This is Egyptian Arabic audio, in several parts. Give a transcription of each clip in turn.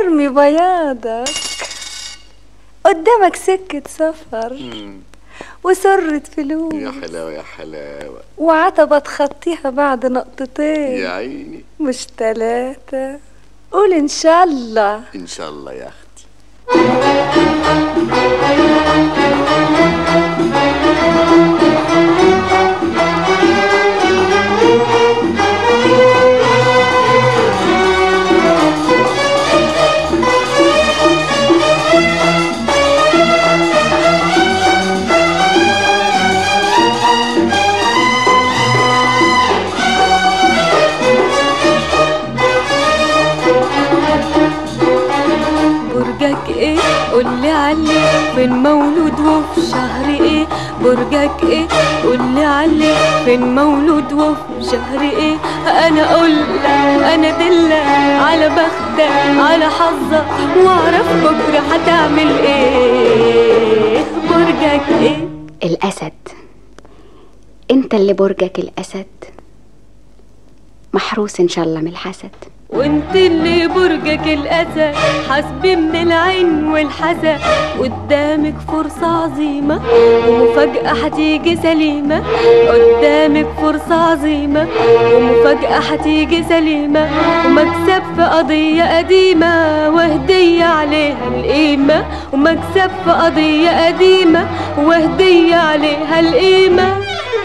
ارمي بياضك قدامك سكة سفر وسرة فلوس يا حلاوة يا حلاوة وعتبة تخطيها بعد نقطتين يا عيني مش تلاتة قول ان شاء الله إن شاء الله يا أختي برجك ايه قولي عليه فين مولود وفي شهر ايه برجك ايه قولي عليه فين مولود وفي شهر ايه انا اقولك انا دلك على بختك على حظك واعرف بكره هتعمل ايه برجك ايه الأسد انت اللي برجك الأسد محروس إن شاء الله من الحسد وانت اللي برجك الاسد حسبي من العين والحسد قدامك فرصة عظيمة ومفاجأة هتيجي سليمة قدامك فرصة عظيمة ومفاجأة هتيجي سليمة ومكسب في قضية قديمة وهدية عليها القيمة ومكسب في قضية قديمة وهدية عليها القيمة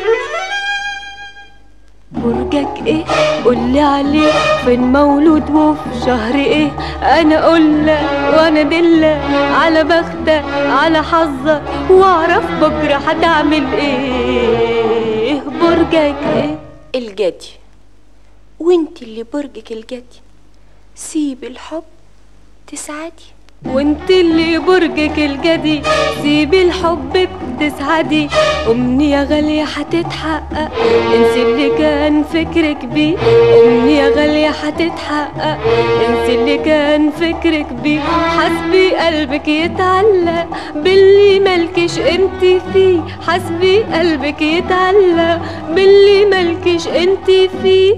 برجك ايه قولي عليه فين مولود وفي شهر ايه انا اقولك وانا دلك على بختك على حظك واعرف بكره هتعمل ايه برجك ايه الجدي وانت اللي برجك الجدي سيب الحب تسعدي وانت اللي برجك الجدي سيبي الحب بتسعدي أمنية غالية هتتحقق انسي اللي كان فكرك بيه أمنية غالية هتتحقق انسي اللي كان فكرك بيه حسبي قلبك يتعلق باللي ملكش انت فيه حسبي قلبك يتعلق باللي ملكش انت فيه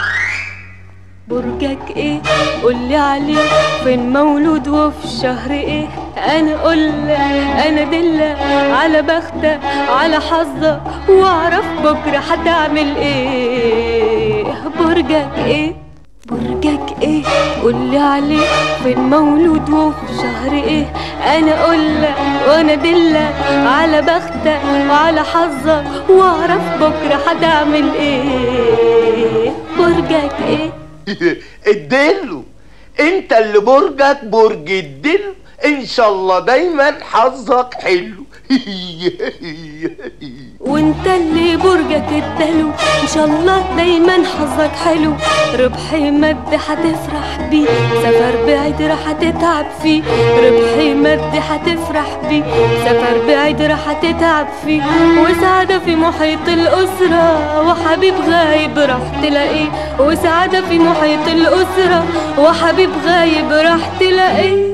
برجك ايه قولي عليه فين مولود وفي شهر ايه انا اقولك انا دلك على بختك على حظك واعرف بكره هتعمل ايه برجك ايه برجك ايه قولي عليه فين مولود وفي شهر ايه انا اقولك وانا دلك على بختك وعلى حظك واعرف بكره هتعمل ايه برجك ايه الدلو انت اللي برجك برج الدلو ان شاء الله دايما حظك حلو وانت اللي برجك الدلو ان شاء الله دايما حظك حلو ربحي مد هتفرح بيه سفر بعيد راح تتعب فيه ربحي مد هتفرح بيه سفر بعيد راح تتعب فيه وسعادة في محيط الأسرة وحبيب غايب راح تلاقيه وسعادة في محيط الأسرة وحبيب غايب راح تلاقيه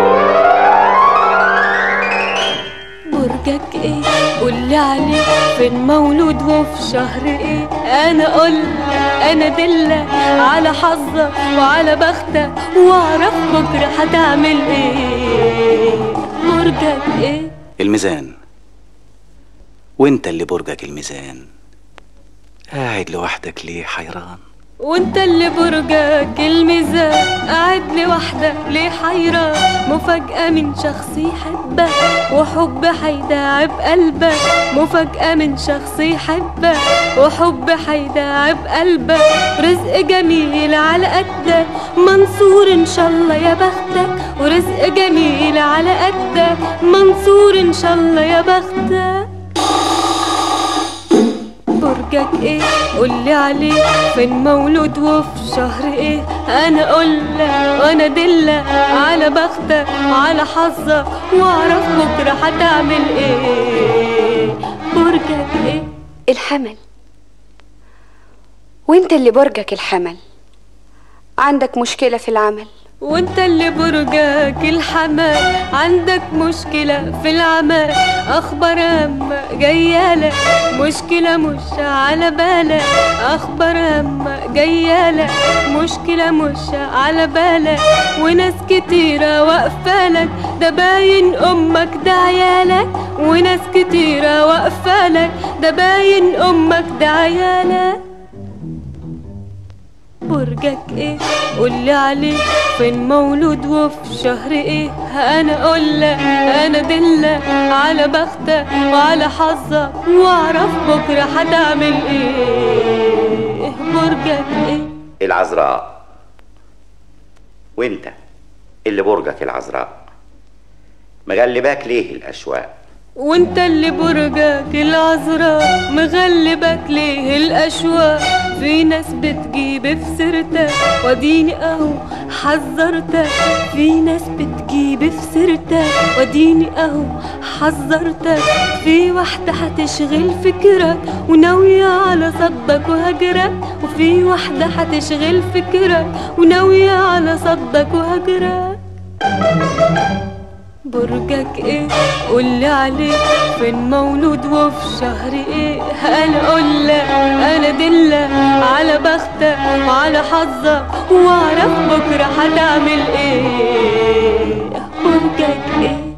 برجك ايه قولي عليه فين مولود وفي شهر ايه انا اقولك انا دلك على حظك وعلى بختك واعرف بكره هتعمل ايه برجك ايه الميزان وانت اللي برجك الميزان قاعد لوحدك ليه حيران وانت اللي برجك الميزان قاعد لوحدك ليه حيران مفاجأة من شخص يحبك وحب هيداعب قلبك مفاجأة من شخص يحبك وحب هيداعب قلبك رزق جميل على قدك منصور ان شاء الله يا بختك ورزق جميل على قدك منصور ان شاء الله يا بختك برجك ايه قولي عليه فين مولود وفي شهر ايه انا اقولك وانا دلك على بختك على حظك واعرف بكره هتعمل ايه برجك ايه الحمل وانت اللي برجك الحمل عندك مشكلة في العمل وانت اللي برجك الحمام عندك مشكلة في العمل اخبار اما جايالك مشكلة مش على بالك اخبار اما جايالك مشكلة مش على بالك وناس كتيرة واقفالك ده باين امك ده عيالك وناس كتيرة واقفالك ده باين امك ده عيالك برجك ايه قولي عليه فين مولود وفي شهر ايه انا اقولك انا دلة على بختك وعلى حظك واعرف بكره هتعمل ايه برجك ايه العذراء وانت اللي برجك العذراء مغلباك ليه الاشواق وانت اللي برجك العذراء مغلبك ليه الاشواق في ناس بتجيب في سيرتك وديني اهو حذرتك في ناس بتجيب في سيرتك وديني اهو حذرتك في واحدة هتشغل فكرك وناوية على صدك وهجرك وفي واحدة هتشغل فكرك وناوية على صدك وهجرك برجك ايه قولي عليه فين مولود وفي شهر ايه انا اقولك انا دلة على بختك وعلى حظك واعرف بكره هتعمل ايه برجك ايه